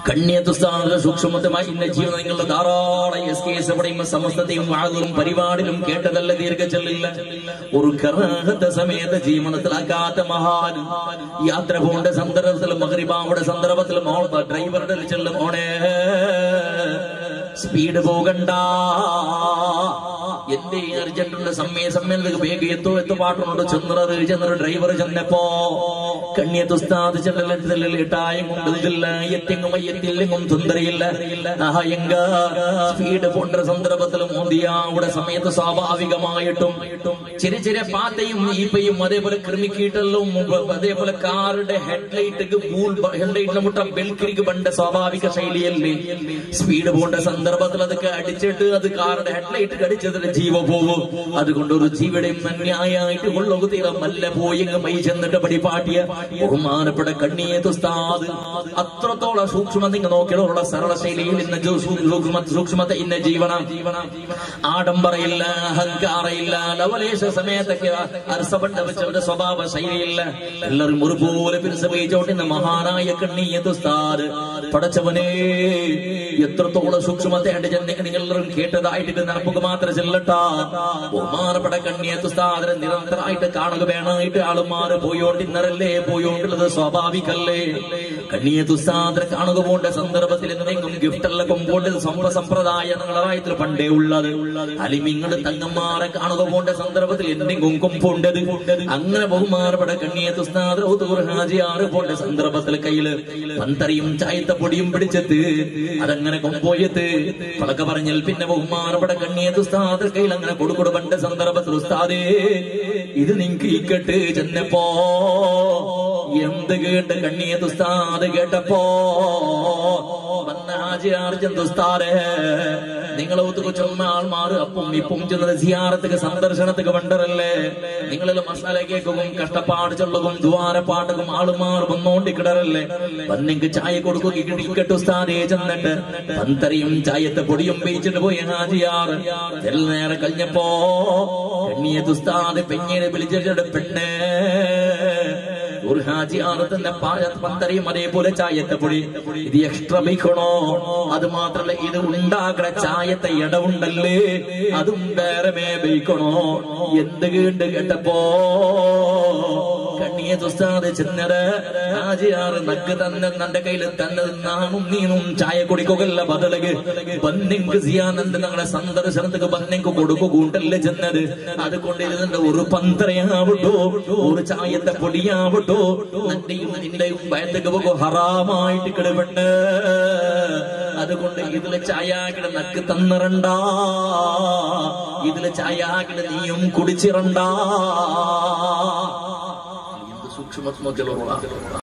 കണ്യത്തുസ്ഥാന സൂക്ഷ്മതമായി ഇന്ന ജീവിതം നിങ്ങളുടെ ധാരാളം എസ് കെ എസ് എവിടെയും സമസ്തത്തെയും വാഴലും പരിപാടിലും കേട്ടതല്ല ദീർഘചൊല്ലില്ല ഒരു കറാഹത്തെ സമയത്ത് ജീവനത്തിലാക്കാത്ത മഹാൻ യാത്ര പോകേണ്ട സന്ദർഭത്തിൽ മകരിബാവുടെ സന്ദർഭത്തിൽ മോൾ ഡ്രൈവറുടെ ചെല്ലും ഓണേ സ്പീഡ് പോകണ്ട എന്റെ അർജന്റിന്റെ സമയ സമ്മേളനത്തിൽ വേഗം എത്തോ എത്തു പാട്ടുണ്ട് ചെന്നത് ചെന്നൊരു ഡ്രൈവർ ചെന്നപ്പോ കണ്ണിയത്ത് ഉസ്താദ് ചെല്ലലിട്ടായും കൊണ്ടതില്ല എത്തിങ്ങും അയ്യത്തില്ലെങ്കും തുന്തരയില്ല ആഹാ എങ്ക സ്പീഡ് പോണ്ട സന്ദർഭത്തിൽ മോദിയ അവിടെ സമയത്ത് സ്വാഭാവികമായിട്ടും ചെറിയ ചെറിയ പാത്തയും ഈപ്പയും അതേപോലെ ക്രിമിക്കീട്ടെല്ലാം അതേപോലെ കാറുടെ ഹെഡ്ലൈറ്റ് മൂൾ ഹെഡ്ലൈറ്റിനെ മുട്ട ബെൽക്കിരിക്ക് പണ്ട സ്വാഭാവിക ശൈലിയല്ലേ സ്പീഡ് പോണ്ട സന്ദർഭത്തിൽ അതൊക്കെ അടിച്ചിട്ട് അത് കാറുടെ ഹെഡ്ലൈറ്റ് കടിച്ചതിന് ജീവ പോവും അതുകൊണ്ട് ഒരു ജീവടെയും നന്യായിട്ട് കൊള്ളുകതീരം നല്ല പോയെങ്കിൽ മൈ ചെന്നിട്ട് പടിപാട്ടിയ ബഹുമാനപ്പെട്ട കണ്ണിയെ തുസ്താദ് അത്രത്തോളം സൂക്ഷ്മ നിങ്ങൾ നോക്കിയുള്ള സരള ശൈലിയിൽ ഇന്ന് ജോ- സൂ- സൂക്ഷ്മ സൂക്ഷ്മത ഇന്ന ജീവനം ആഡംബരയില്ല അഹങ്കാരയില്ല ലവലേശ സമയത്തൊക്കെ അരസപണ്ട വെച്ചവന്റെ സ്വഭാവ ശൈലിയില്ല എല്ലാവരും ഒരുപോലെ പിരിസഭയിച്ചോട്ടിന്ന് മഹാനായ കണ്ണിയെ തുസ്താദ് പടച്ചവനെ എത്രത്തോളം സൂക്ഷ്മതയായിട്ട് ചെന്നെങ്കിൽ നിങ്ങൾ എല്ലാവരും കേട്ടതായിട്ട് നടപ്പുക മാത്രം ചെല്ലട്ടാ ബഹുമാനപ്പെട്ട കണ്ണിയത്ത് സ്ഥാപന നിരന്തരമായിട്ട് കാണുക വേണമായിട്ട് ആളുമാര് പോയോണ്ട് ഇന്നറല്ലേ പോയോണ്ടുള്ളത് സ്വാഭാവികല്ലേ കണ്ണിയത്ത് സ്ഥാപന കാണുക പോണ്ട സന്ദർഭത്തിൽ എന്തെങ്കിലും ഗിഫ്റ്റ് എല്ലാം കൊമ്പോണ്ട് സംഭ സമ്പ്രദായ നിങ്ങളായത്തിൽ പണ്ടേ ഉള്ളത് അലിമിങ്ങൾ തങ്ങന്മാരെ കാണുക പോണ്ട സന്ദർഭത്തിൽ എന്തെങ്കിലും കൊമ്പുണ്ടത് അങ്ങനെ ബഹുമാനപ്പെട്ട കണ്ണിയത്ത് സ്ഥാപന ഹാജിയാറ് പോണ്ട സന്ദർഭത്തിൽ കയ്യില് പന്തറിയും ചായത്ത പൊടിയും പിടിച്ചെത്ത് അതങ്ങനെ കൊമ്പോയത്ത് പളക്ക പറഞ്ഞാൽ പിന്നെ ബഹുമാനപ്പെട്ട കണ്ണിയത്ത് ഉസ്താദ് കയ്യിൽ അങ്ങനെ കൊടുക്കൊടു പണ്ട സന്ദർഭത്തിൽ ഉസ്താദേ ഇത് നിങ്ങക്ക് ഇക്കട്ട് ചെന്നപ്പോ എന്ത് കേട്ട് കണ്ണിയത്ത് ഉസ്താദ് കേട്ടപ്പോ വന്ന ഹാജിയാർജൻ ഉസ്താദേ നിങ്ങൾ ഒത്തുക്ക് ചൊന്ന ആൾമാർ അപ്പം ഇപ്പം ചെന്നത് സിയാറത്തുക്ക് സന്ദർശനത്തുക്ക് വണ്ടറല്ലേ നിങ്ങളിൽ മസാല കേക്കും കഷ്ടപ്പാട് ചൊല്ലകും ദ്വാരപ്പാട്ടും ആളുമാർ വന്നോണ്ടിക്കിടറല്ലേ വന്നെങ്കിൽ ചായ കൊടുക്കുക ഇക്കട്ട് ഉസ്താദേ ചെന്നിട്ട് പന്തറിയും ചായത്തെ പൊടിയും പേച്ചിട്ട് പോയി ഹാജിയാർ ചെല്ല നേരം കഴിഞ്ഞപ്പോ കണ്ണിയത് ഉസ്താദ് പെഞ്ഞിനെ വിളിച്ചിട്ട് പെണ്ണേ ഒരു ഹാജിയാണ് തന്നെ പാചക പന്തറിയും അതേപോലെ ചായത്തെ പൊടി ഇത് എക്സ്ട്രാ വയ്ക്കണോ അത് മാത്രല്ല ഇത് ഉണ്ടാക്കണ ചായത്തെ ഇടവുണ്ടല്ലേ അതും വേറെ മേ വയ്ക്കണോ എന്ത് കേണ്ട് കേട്ടപ്പോ കണ്ണിയെ തുസ്താതെ ചെന്നത് ഹാജിയാറ് നക്ക് തന്നെ തന്റെ കയ്യിൽ തന്നെ നാണും നീനും ചായ കുടിക്കുകയല്ല ബദലക് ബന്നിങ്ക് സിയാനന്ദ് ഞങ്ങളുടെ സന്ദർശനത്തിന് ബന്നിങ്ക് കൊടുക്കുകൂണ്ടല്ലേ ചെന്നത് അതുകൊണ്ട് ഇരുന്നിട്ട് ഒരു പന്തറയാവട്ടോ ഒരു ചായത്തെ പൊടിയാവട്ടോ നിന്റെയും നിന്റെയും വയത്തേക്ക് പോകും ഹറാമായിട്ട് കിടപെട്ട് അതുകൊണ്ട് ഇതിലെ ചായാകിട നക്ക് തന്നിറണ്ട ഇതിലെ ചായാകിട നീയും കുടിച്ചിറണ്ട എന്ത് സൂക്ഷ്മത്മത്തിലുള്ള